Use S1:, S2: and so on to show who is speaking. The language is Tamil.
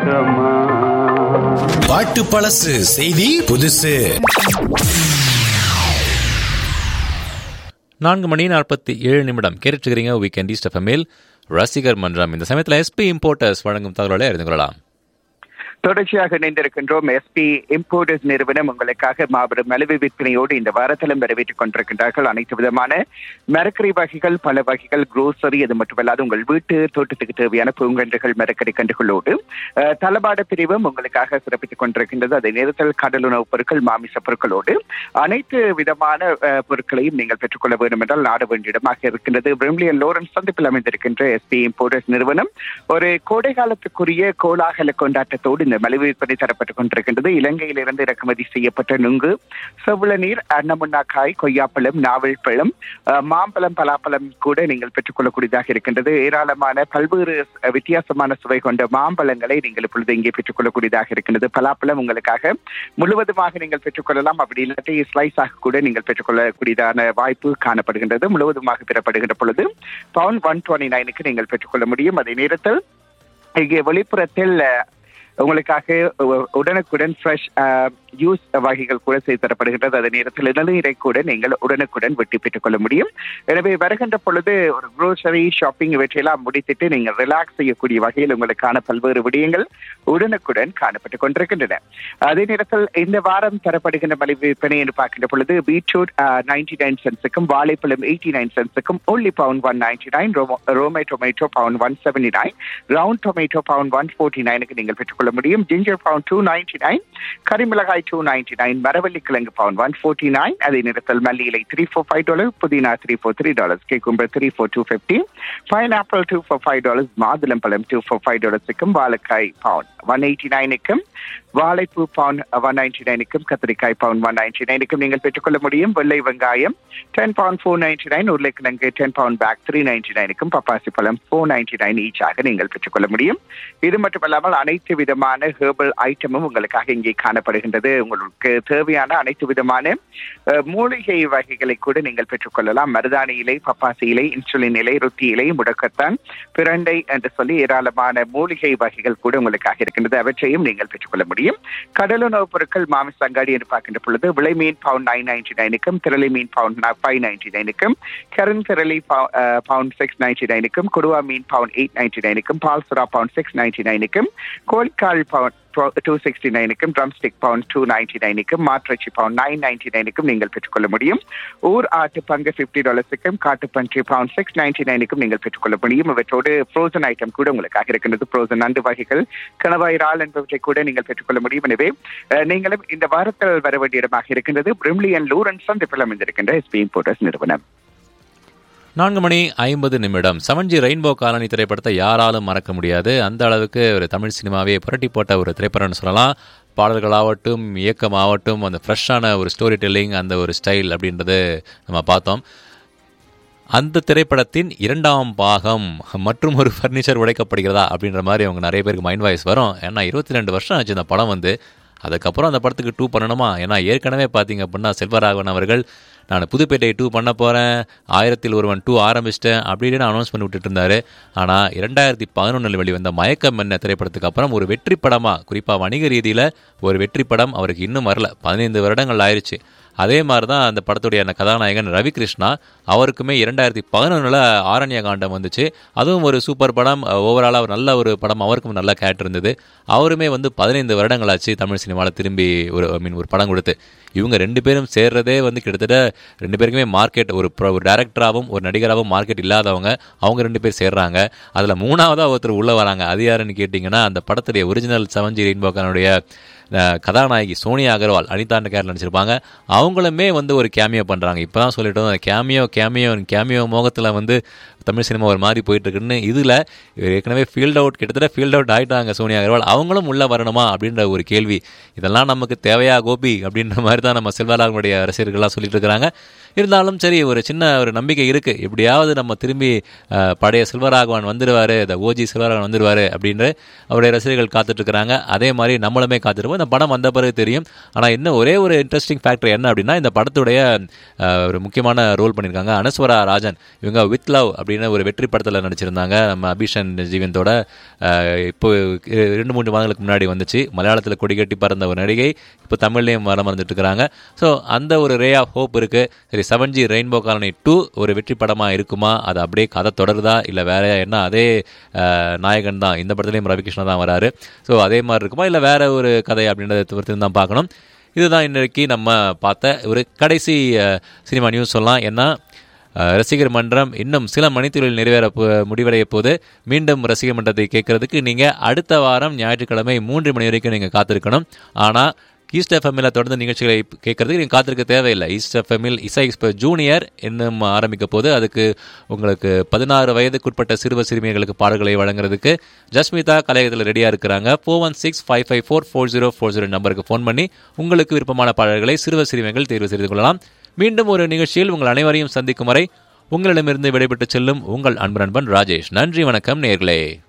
S1: சுகமா
S2: பாட்டு பழசு செய்தி புதுசு
S3: நான்கு மணி நாற்பத்தி ஏழு நிமிடம் கேட்டுருக்கிறீங்க வீக்கெண்ட் ஈஸ்ட் எஃப்எம்மில் ரசிகர் மன்றம் இந்த சமயத்தில் எஸ்பி இம்போர்ட்டர்ஸ் வழங்கும் தகவலை அறிந்து கொள்ளலாம்
S1: தொடர்ச்சியாக இணைந்திருக்கின்றோம் எஸ்பி இம்போர்டர்ஸ் நிறுவனம் உங்களுக்காக மாபெரும் மலிவு விற்பனையோடு இந்த வாரத்திலும் வரவேற்றுக் கொண்டிருக்கின்றார்கள் அனைத்து விதமான மரக்கறி வகைகள் பல வகைகள் குரோசரி அது மட்டுமல்லாது உங்கள் வீட்டு தோட்டத்துக்கு தேவையான பூங்கன்றுகள் மரக்கறி கன்றுகளோடு அஹ், தளபாட பிரிவும் உங்களுக்காக சிறப்பித்துக் கொண்டிருக்கின்றது அதே நேரத்தில் கடல் உணவுப் பொருட்கள் மாமிச பொருட்களோடு அனைத்து விதமான அஹ், பொருட்களையும் நீங்கள் பெற்றுக்கொள்ள வேண்டும் என்றால் நாட வேண்டிய இடமாக இருக்கின்றது பிரிம்லியன் லோரன்ஸ் சந்திப்பில் அமைந்திருக்கின்ற எஸ்பி இம்போர்டர்ஸ் நிறுவனம் ஒரு கோடை காலத்துக்குரிய கோலாகல கொண்டாட்டத்தோடு இந்த மலிவு விற்பனை தரப்பட்டுக் கொண்டிருக்கின்றது இலங்கையிலிருந்து இறக்குமதி செய்யப்பட்ட நுங்கு செவ்வள நீர் அன்னமுன்னாக்காய் கொய்யாப்பழம் நாவல் பழம் அஹ், மாம்பழம் பலாப்பழம் கூட நீங்கள் பெற்றுக்கொள்ளக்கூடியதாக இருக்கின்றது ஏராளமான பல்வேறு அஹ், வித்தியாசமான சுவை கொண்ட மாம்பழங்களை நீங்கள் இப்பொழுது இங்கே பெற்றுக்கொள்ளக்கூடியதாக இருக்கின்றது பலாப்பழம் உங்களுக்காக முழுவதுமாக நீங்கள் பெற்றுக்கொள்ளலாம் அப்படி இல்லாட்டி ஸ்லைஸ் ஆக கூட நீங்கள் பெற்றுக்கொள்ளக்கூடியதான வாய்ப்பு காணப்படுகின்றது முழுவதுமாக பெறப்படுகின்ற பொழுது பவுன் ஒன் டுவெண்ட்டி நைனுக்கு நீங்கள் பெற்றுக்கொள்ள முடியும் அதே நேரத்தில் இங்கே வெளிப்புறத்தில் அஹ், உங்களுக்காக உ- உடனுக்குடன் ஃப்ரெஷ் ஜூஸ் வகைகள் கூட செய்து தரப்படுகின்றது அதே நேரத்தில் இளநீரை கூட நீங்கள் உடனுக்குடன் வெட்டி பெற்றுக் கொள்ள முடியும் எனவே வருகின்ற பொழுது ஒரு குரோசரி ஷாப்பிங் இவற்றையெல்லாம் முடித்துட்டு நீங்கள் ரிலாக்ஸ் செய்யக்கூடிய வகையில் உங்களுக்கான பல்வேறு விடயங்கள் உடனுக்குடன் காணப்பட்டுக் கொண்டிருக்கின்றன அதே நேரத்தில் இந்த வாரம் தரப்படுகின்ற மலிவு விற்பனை என்று பார்க்கின்ற பொழுது பீட்ரூட் நைன்டி நைன் சென்ஸுக்கும் வாழைப்பழம் எயிட்டி நைன் சென்ஸுக்கும் only pound one ninety nine roma tomato pound one seventy nine round tomato pound one forty நைனுக்கு நீங்கள் பெற்றுக்கொள்ள முடியும் ginger pound two ninety nine கரிமிளகாய் டூ நைன்டி நைன் மரவள்ளி கிழங்கு பவுன் ஒன் ஃபோர்ட்டி நைன் அதே நேரத்தில் மல்லி இலை த்ரீ ஃபோர் ஃபைவ் டாலர் புதினா three four three dollars cucumber three four two fifty pineapple two four five dollars மாதுளம் பழம் டூ ஃபோர் ஃபைவ் டாலர்ஸுக்கும் வாழைக்காய் பவுன் ஒன் எயிட்டி நைனுக்கும் வாழைப்பூ பவுன் ஒன் நைன்டி நைனுக்கும் கத்திரிக்காய் பவுன் ஒன் நைன்டி நைனுக்கும் நீங்கள் பெற்றுக்கொள்ள முடியும் வெள்ளை வெங்காயம் ten pound four ninety nine உருளைக்கிழங்கு ten pound pack three ninety நைனுக்கும் பப்பாசி பழம் ஃபோர் நைன்டி நைன் ஈச்சாக நீங்கள் பெற்றுக்கொள்ள முடியும் இது மட்டுமல்லாமல் அனைத்து விதமான ஹெர்பல் ஐட்டமும் உங்களுக்காக இங்கே காணப்படுகின்றது உங்களுக்கு தேவையான அனைத்து விதமான அஹ், மூலிகை வகைகளை கூட நீங்கள் பெற்றுக்கொள்ளலாம் மருதாணி இலை பப்பாசி இலை இன்சுலின் இலை ருத்தி இலை முடக்கத்தான் பிரண்டை என்று சொல்லி ஏராளமான மூலிகை வகைகள் கூட உங்களுக்காக இருக்கின்றது அவற்றையும் நீங்கள் பெற்றுக்கொள்ள முடியும் கடலுணவுப் பொருட்கள் மாமிச அங்காடி என்று பார்க்கின்ற பொழுது விலை மீன் பவுண்ட் நைன் நைன்டி நைனுக்கும் திரளி மீன் பவுண்ட் ஃபைவ் நைன்டி நைனுக்கும் கரன் திரளி பவுண்ட் சிக்ஸ் நைன்டி நைனுக்கும் கொடுவா மீன் பவுண்ட் எயிட் நைன்டி நைனுக்கும் பால் சுறா பவுண்ட் சிக்ஸ் நைன்டி நைனுக்கும் கோல்கால் பவுண்ட் டூ சிக்ஸ்டி நைனுக்கும் drumstick pound two ninety நைனுக்கும் மாற்றச்சி பவுண்ட் நைன் நைன்டி நைனுக்கும் நீங்கள் பெற்றுக்கொள்ள முடியும் ஊர் ஆட்டு பங்கு ஃபிஃப்டி டாலர்ஸுக்கும் காட்டு பன்றி பவுண்ட் சிக்ஸ் நைன்டி நைனுக்கும் நீங்கள் பெற்றுக்கொள்ள முடியும் இவற்றோடு ஃப்ரோசன் ஐட்டம் கூட உங்களுக்காக இருக்கின்றது ஃப்ரோசன் நண்டு வகைகள் கணவாய் இறால் என்பவற்றை கூட நீங்கள் பெற்றுக்கொள்ள முடியும் எனவே அஹ், நீங்களும் இந்த வாரத்தில் வர வேண்டிய இடமாக இருக்கின்றது பிரிம்லியன் லூரன்ஸ் சந்திப்பில் அமைந்திருக்கின்ற எஸ்பி இம்போர்ட்டர்ஸ் நிறுவனம்
S3: நான்கு மணி ஐம்பது நிமிடம் செவன் ஜி ரெயின்போ காலனி திரைப்படத்தை யாராலும் மறக்க முடியாது அந்த அளவுக்கு ஒரு தமிழ் சினிமாவே புரட்டி போட்ட ஒரு திரைப்படம்னு சொல்லலாம் பாடல்களாகட்டும் இயக்கமாகட்டும் அந்த ஃப்ரெஷ்ஷான ஒரு ஸ்டோரி டெல்லிங் அந்த ஒரு ஸ்டைல் அப்படின்றது நம்ம பார்த்தோம் அந்த திரைப்படத்தின் இரண்டாம் பாகம் மற்றும் ஒரு ஃபர்னிச்சர் உடைக்கப்படுகிறதா அப்படின்ற மாதிரி அவங்க நிறைய பேருக்கு மைண்ட் வாய்ஸ் வரும் ஏன்னா இருபத்தி ரெண்டு வருஷம் ஆச்சு இந்த படம் வந்து அதுக்கப்புறம் அந்த படத்துக்கு டூ பண்ணணுமா ஏன்னா ஏற்கனவே பார்த்தீங்க அப்படின்னா செல்வராகவன் அவர்கள் நான் புதுப்பேட்டை டூ பண்ண போகிறேன் ஆயிரத்தில் ஒருவன் டூ ஆரம்பிச்சிட்டேன் அப்படின்னு அனௌன்ஸ் பண்ணி விட்டுட்டு இருந்தாரு ஆனால் இரண்டாயிரத்தி பதினொன்றில் வெளிவந்த மயக்கம் என்ன திரைப்படத்துக்கு அப்புறம் ஒரு வெற்றி படமாக குறிப்பாக வணிக ரீதியில் ஒரு வெற்றி படம் அவருக்கு இன்னும் வரல பதினைந்து வருடங்கள் ஆயிடுச்சு அதே மாதிரி தான் அந்த படத்துடைய அந்த கதாநாயகன் ரவி கிருஷ்ணா அவருக்குமே இரண்டாயிரத்தி பதினொன்றில் ஆரண்ய காண்டம் வந்துச்சு அதுவும் ஒரு சூப்பர் படம் ஓவராலாக ஒரு நல்ல ஒரு படம் அவருக்கும் நல்ல கேரக்டர் இருந்தது அவருமே வந்து பதினைந்து வருடங்களாச்சு தமிழ் சினிமாவில் திரும்பி ஒரு ஐ மீன் ஒரு படம் கொடுத்து இவங்க ரெண்டு பேரும் சேர்றதே வந்து கிட்டத்தட்ட ரெண்டு பேருக்குமே மார்க்கெட் ஒரு pro- ஒரு டேரக்டராகவும் ஒரு நடிகராகவும் மார்க்கெட் இல்லாதவங்க அவங்க ரெண்டு பேர் சேர்றாங்க அதில் மூணாவதாக ஒருத்தர் உள்ளே வராங்க அது யாருன்னு கேட்டிங்கன்னா அந்த படத்துடைய ஒரிஜினல் செவன்ஜி ரெயின்போக்கானுடைய அஹ், கதாநாயகி சோனியா அகர்வால் அனிதாண்ட கேரள் நடிச்சிருப்பாங்க அவங்களுமே வந்து ஒரு கேமியோ பண்ணுறாங்க இப்போ தான் சொல்லிட்டோம் கேமியோ கேமியோ கேமியோ மோகத்தில் வந்து தமிழ் சினிமா ஒரு மாதிரி போயிட்டு இருக்குன்னு இதில் ஏற்கனவே ஃபீல்ட் அவுட் கிட்டத்தட்ட ஃபீல்ட் அவுட் ஆயிட்டாங்க சோனியா அகர்வால் அவங்களும் உள்ளே வரணுமா அப்படின்ற ஒரு கேள்வி இதெல்லாம் நமக்கு தேவையா கோபி அப்படின்ற மாதிரி தான் நம்ம செல்வராகவனுடைய ரசிகர்கள்லாம் சொல்லிட்டு இருக்கிறாங்க இருந்தாலும் சரி ஒரு சின்ன ஒரு நம்பிக்கை இருக்குது எப்படியாவது நம்ம திரும்பி அஹ், பழைய செல்வராகவன் வந்துடுவார் இந்த ஓஜி செல்வராகவன் வந்துடுவார் அப்படின்னு அவருடைய ரசிகர்கள் காத்துட்டு இருக்கிறாங்க அதே மாதிரி நம்மளுமே காத்துருவோம் இருக்கும் இந்த படம் வந்த பிறகு தெரியும் ஆனால் இன்னும் ஒரே ஒரு இன்ட்ரெஸ்டிங் ஃபேக்டர் என்ன அப்படின்னா இந்த படத்துடைய அஹ், ஒரு முக்கியமான ரோல் பண்ணியிருக்காங்க அனஸ்வரா ராஜன் இவங்க வித் லவ் அப்படின்னு ஒரு வெற்றி படத்தில் நடிச்சிருந்தாங்க நம்ம அபிஷன் ஜீவந்தோட அஹ், இப்போ இ- ரெண்டு மூன்று மாதங்களுக்கு முன்னாடி வந்துச்சு மலையாளத்தில் கொடிகட்டி பறந்த ஒரு நடிகை இப்போ தமிழ்லையும் வர மறந்துட்டு இருக்கிறாங்க ஸோ அந்த ஒரு ரே ஆஃப் ஹோப் இருக்கு சரி seven G Rainbow Colony two ஒரு வெற்றி படமாக இருக்குமா அது அப்படியே கதை தொடருதா இல்லை வேற என்ன அதே அஹ், நாயகன் தான் இந்த படத்துலையும் ரவிகிருஷ்ணன் தான் வராரு ஸோ அதே மாதிரி இருக்குமா இல்லை வேற ஒரு கதை அப்படின்றத பொறுத்து தான் பார்க்கணும் இதுதான் இன்றைக்கு நம்ம பார்த்த ஒரு கடைசி அஹ், சினிமா நியூஸ் சொல்லலாம் ஏன்னா அஹ், ரசிகர் மன்றம் இன்னும் சில மணித்துறையில் நிறைவேற போ- முடிவடைய போது மீண்டும் ரசிகர் மன்றத்தை கேட்கறதுக்கு நீங்கள் அடுத்த வாரம் ஞாயிற்றுக்கிழமை மூன்று மணி வரைக்கும் நீங்கள் காத்திருக்கணும் ஆனால் ஈஸ்ட் எஃப்எம்மில் தொடர்ந்து நிகழ்ச்சிகளை கேட்கறதுக்கு நீங்கள் காத்திருக்க தேவையில்லை ஈஸ்ட் எஃப்எம்மில் இசை எக்ஸ்பர் ஜூனியர் இன்னும் ஆரம்பிக்க போது அதுக்கு உங்களுக்கு பதினாறு வயதுக்குட்பட்ட சிறுவர் சிறுமியர்களுக்கு பாடல்களை வழங்குறதுக்கு ஜஸ்மிதா கலையகத்தில் ரெடியாக இருக்கிறாங்க four one six five five four four zero four zero நம்பருக்கு ஃபோன் பண்ணி உங்களுக்கு விருப்பமான பாடல்களை சிறுவர் சிறுமிகள் தேர்வு செய்து கொள்ளலாம் மீண்டும் ஒரு நிகழ்ச்சியில் உங்கள் அனைவரையும் சந்திக்கும் வரை உங்களிடமிருந்து விடைபெற்று செல்லும் உங்கள் அன்பு நண்பன் ராஜேஷ் நன்றி வணக்கம் நேர்களே